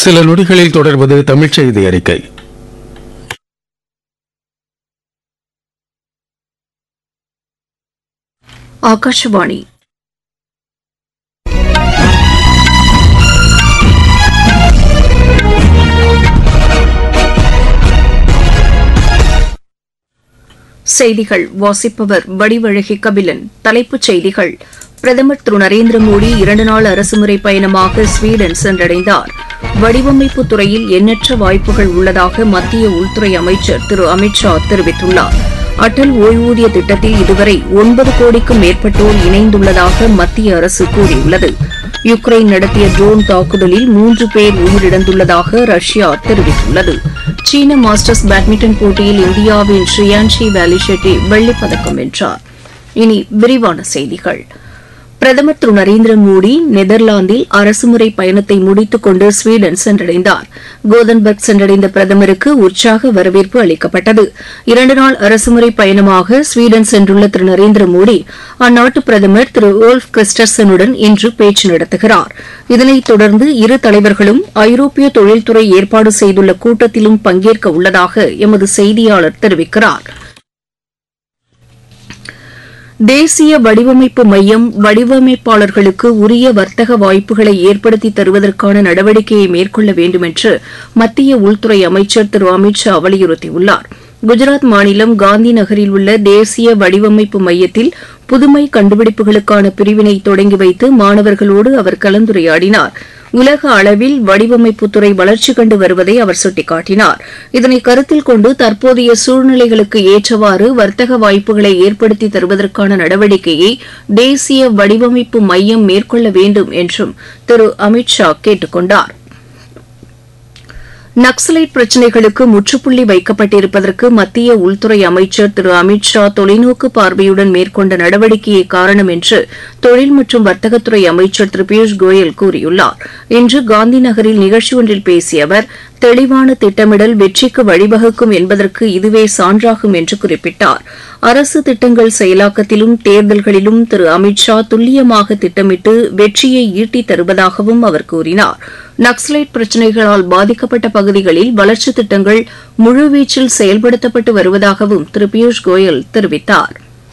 சில நொடிகளில் தொடர்வது தமிழ்ச் செய்தி அறிக்கை ಆಕಾಶವಾಣಿ செய்திகள் வாசிப்பவர் வடிவழகி கபிலன் தலைப்புச் செய்திகள் பிரதமர் திரு நரேந்திர மோடி இரண்டு நாள் அரசுமுறை பயணமாக ஸ்வீடன் சென்றடைந்தார் வடிவமைப்பு துறையில் எண்ணற்ற வாய்ப்புகள் உள்ளதாக மத்திய உள்துறை அமைச்சர் திரு அமித் ஷா தெரிவித்துள்ளார் அடல் ஓய்வூதிய திட்டத்தில் இதுவரை ஒன்பது கோடிக்கும் மேற்பட்டோர் இணைந்துள்ளதாக மத்திய அரசு கூறியுள்ளது யுக்ரைன் நடத்திய ட்ரோன் தாக்குதலில் மூன்று பேர் உயிரிழந்துள்ளதாக ரஷ்யா தெரிவித்துள்ளது சீன மாஸ்டர்ஸ் பேட்மிண்டன் போட்டியில் இந்தியாவின் ஸ்ரீயான்ஷி வேலி ஷெட்டி வெள்ளிப் பதக்கம் வென்றார் இனி விரிவான செய்திகள் பிரதமர் திரு நரேந்திர மோடி நெதர்லாந்தில் அரசுமுறை பயணத்தை முடித்துக் கொண்டு ஸ்வீடன் சென்றடைந்தார் கோதன்பர்க் சென்றடைந்த பிரதமருக்கு உற்சாக வரவேற்பு அளிக்கப்பட்டது இரண்டு நாள் அரசுமுறை பயணமாக ஸ்வீடன் சென்றுள்ள திரு நரேந்திர மோடி அந்நாட்டு பிரதமர் திரு ஓல்ஃப் கிறிஸ்டர்சனுடன் இன்று பேச்சு நடத்துகிறார் இதனைத் தொடர்ந்து இரு தலைவர்களும் ஐரோப்பிய தொழில்துறை ஏற்பாடு செய்துள்ள கூட்டத்திலும் பங்கேற்க உள்ளதாக எமது செய்தியாளர் தெரிவிக்கிறார் தேசிய வடிவமைப்பு மையம் வடிவமைப்பாளர்களுக்கு உரிய வர்த்தக வாய்ப்புகளை ஏற்படுத்தி தருவதற்கான நடவடிக்கையை மேற்கொள்ள வேண்டும் என்று மத்திய உள்துறை அமைச்சர் திரு அமித் ஷா வலியுறுத்தியுள்ளார் குஜராத் மாநிலம் காந்தி நகரில் உள்ள தேசிய வடிவமைப்பு மையத்தில் புதுமை கண்டுபிடிப்புகளுக்கான பிரிவினை தொடங்கி வைத்து மாணவர்களோடு அவர் கலந்துரையாடினார் உலக அளவில் வடிவமைப்புத்துறை வளர்ச்சி கண்டு வருவதை அவர் சுட்டிக்காட்டினார் இதனை கருத்தில் கொண்டு தற்போதைய சூழ்நிலைகளுக்கு ஏற்றவாறு வர்த்தக வாய்ப்புகளை ஏற்படுத்தி தருவதற்கான நடவடிக்கையை தேசிய வடிவமைப்பு மையம் மேற்கொள்ள வேண்டும் என்றும் திரு அமித் ஷா கேட்டுக் கொண்டார் நக்சலைட் பிரச்சினைகளுக்கு முற்றுப்புள்ளி வைக்கப்பட்டிருப்பதற்கு மத்திய உள்துறை அமைச்சர் திரு அமித் ஷா தொலைநோக்கு பார்வையுடன் மேற்கொண்ட நடவடிக்கையே காரணம் என்று தொழில் மற்றும் வர்த்தகத்துறை அமைச்சர் திரு பியூஷ் கோயல் கூறியுள்ளார் இன்று காந்தி நகரில் நிகழ்ச்சி ஒன்றில் பேசிய அவர் தெளிவான திட்டமிடல் வெற்றிக்கு வழிவகுக்கும் என்பதற்கு இதுவே சான்றாகும் என்று குறிப்பிட்டார் அரசு திட்டங்கள் செயலாக்கத்திலும் தேர்தல்களிலும் திரு அமித் ஷா துல்லியமாக திட்டமிட்டு வெற்றியை ஈட்டித் தருவதாகவும் அவர் கூறினார் நக்சலைட் பிரச்சினைகளால் பாதிக்கப்பட்ட பகுதிகளில் வளர்ச்சித் திட்டங்கள் முழுவீச்சில் செயல்படுத்தப்பட்டு வருவதாகவும் திரு பியூஷ் கோயல் தெரிவித்தார்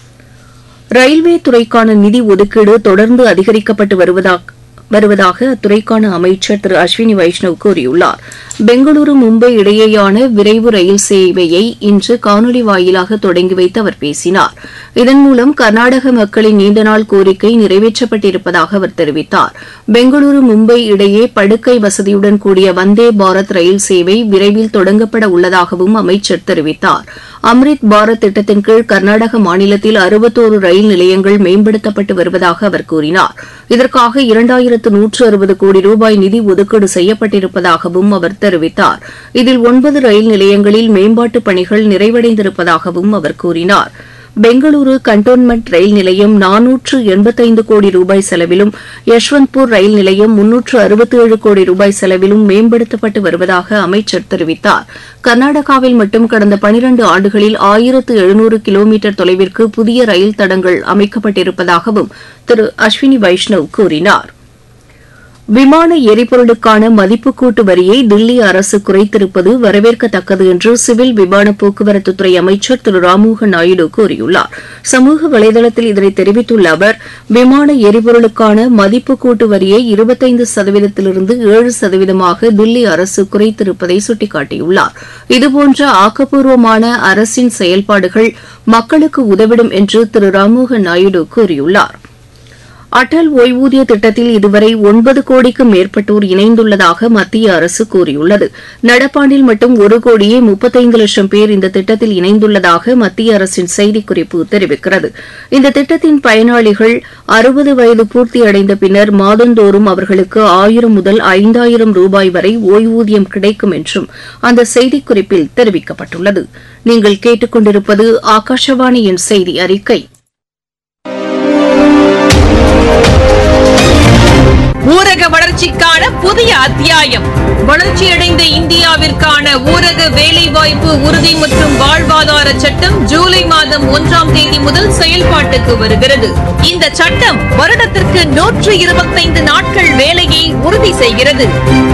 ரயில்வே துறைக்கான நிதி ஒதுக்கீடு தொடர்ந்து அதிகரிக்கப்பட்டு வருவதாக வருவதாக அத்துறைக்கான அமைச்சர் திரு அஸ்வினி வைஷ்ணவ் கூறியுள்ளார் பெங்களூரு மும்பை இடையேயான விரைவு ரயில் சேவையை இன்று காணொலி வாயிலாக தொடங்கி வைத்து அவர் பேசினார் இதன் மூலம் கர்நாடக மக்களின் நீண்டநாள் கோரிக்கை நிறைவேற்றப்பட்டிருப்பதாக அவர் தெரிவித்தார் பெங்களூரு மும்பை இடையே படுக்கை வசதியுடன் கூடிய வந்தே பாரத் ரயில் சேவை விரைவில் தொடங்கப்பட உள்ளதாகவும் அமைச்சர் தெரிவித்தார் அம்ரித் பாரத் திட்டத்தின் கீழ் கர்நாடக மாநிலத்தில் அறுபத்தோரு ரயில் நிலையங்கள் மேம்படுத்தப்பட்டு வருவதாக அவர் கூறினார் இதற்காக இரண்டாயிரத்து நூற்று அறுபது கோடி ரூபாய் நிதி ஒதுக்கீடு செய்யப்பட்டிருப்பதாகவும் அவர் தெரிவித்தார் இதில் ஒன்பது ரயில் நிலையங்களில் மேம்பாட்டுப் பணிகள் நிறைவடைந்திருப்பதாகவும் அவர் கூறினார் பெங்களூரு கண்டோன்மெண்ட் ரயில் நிலையம் நானூற்று எண்பத்தைந்து கோடி ரூபாய் செலவிலும் யஷ்வந்த்பூர் ரயில் நிலையம் முன்னூற்று அறுபத்தேழு கோடி ரூபாய் செலவிலும் மேம்படுத்தப்பட்டு வருவதாக அமைச்சர் தெரிவித்தார் கர்நாடகாவில் மட்டும் கடந்த பனிரண்டு ஆண்டுகளில் ஆயிரத்து எழுநூறு கிலோமீட்டர் தொலைவிற்கு புதிய ரயில் தடங்கள் அமைக்கப்பட்டிருப்பதாகவும் திரு அஸ்வினி வைஷ்ணவ் கூறினார் விமான எரிபொருளுக்கான மதிப்புக்கூட்டு வரியை தில்லி அரசு குறைத்திருப்பது வரவேற்கத்தக்கது என்று சிவில் விமான போக்குவரத்துத்துறை அமைச்சர் திரு ராம்மோகன் நாயுடு கூறியுள்ளார் சமூக வலைதளத்தில் இதனை தெரிவித்துள்ள அவர் விமான எரிபொருளுக்கான மதிப்புக்கூட்டு வரியை இருபத்தைந்து சதவீதத்திலிருந்து ஏழு சதவீதமாக தில்லி அரசு குறைத்திருப்பதை சுட்டிக்காட்டியுள்ளார் இதுபோன்ற ஆக்கப்பூர்வமான அரசின் செயல்பாடுகள் மக்களுக்கு உதவிடும் என்று திரு ராம்மோகன் நாயுடு கூறியுள்ளார் அடல் ஓய்வூதிய திட்டத்தில் இதுவரை ஒன்பது கோடிக்கும் மேற்பட்டோர் இணைந்துள்ளதாக மத்திய அரசு கூறியுள்ளது நடப்பாண்டில் மட்டும் ஒரு கோடியே முப்பத்தைந்து லட்சம் பேர் இந்த திட்டத்தில் இணைந்துள்ளதாக மத்திய அரசின் செய்திக்குறிப்பு தெரிவிக்கிறது இந்த திட்டத்தின் பயனாளிகள் அறுபது வயது பூர்த்தியடைந்த பின்னர் மாதந்தோறும் அவர்களுக்கு ஆயிரம் முதல் ஐந்தாயிரம் ரூபாய் வரை ஓய்வூதியம் கிடைக்கும் என்றும் அந்த செய்திக்குறிப்பில் தெரிவிக்கப்பட்டுள்ளது நீங்கள் கேட்டுக்கொண்டிருப்பது ஆகாஷவாணியின் செய்தி அறிக்கை ஊரக வளர்ச்சிக்கான புதிய அத்தியாயம் வளர்ச்சியடைந்த இந்தியாவிற்கான ஊரக வேலைவாய்ப்பு உறுதி மற்றும் வாழ்வாதார சட்டம் ஜூலை மாதம் ஒன்றாம் தேதி முதல் செயல்பாட்டுக்கு வருகிறது இந்த சட்டம் வருடத்திற்கு நூற்று இருபத்தைந்து நாட்கள் வேலையை உறுதி செய்கிறது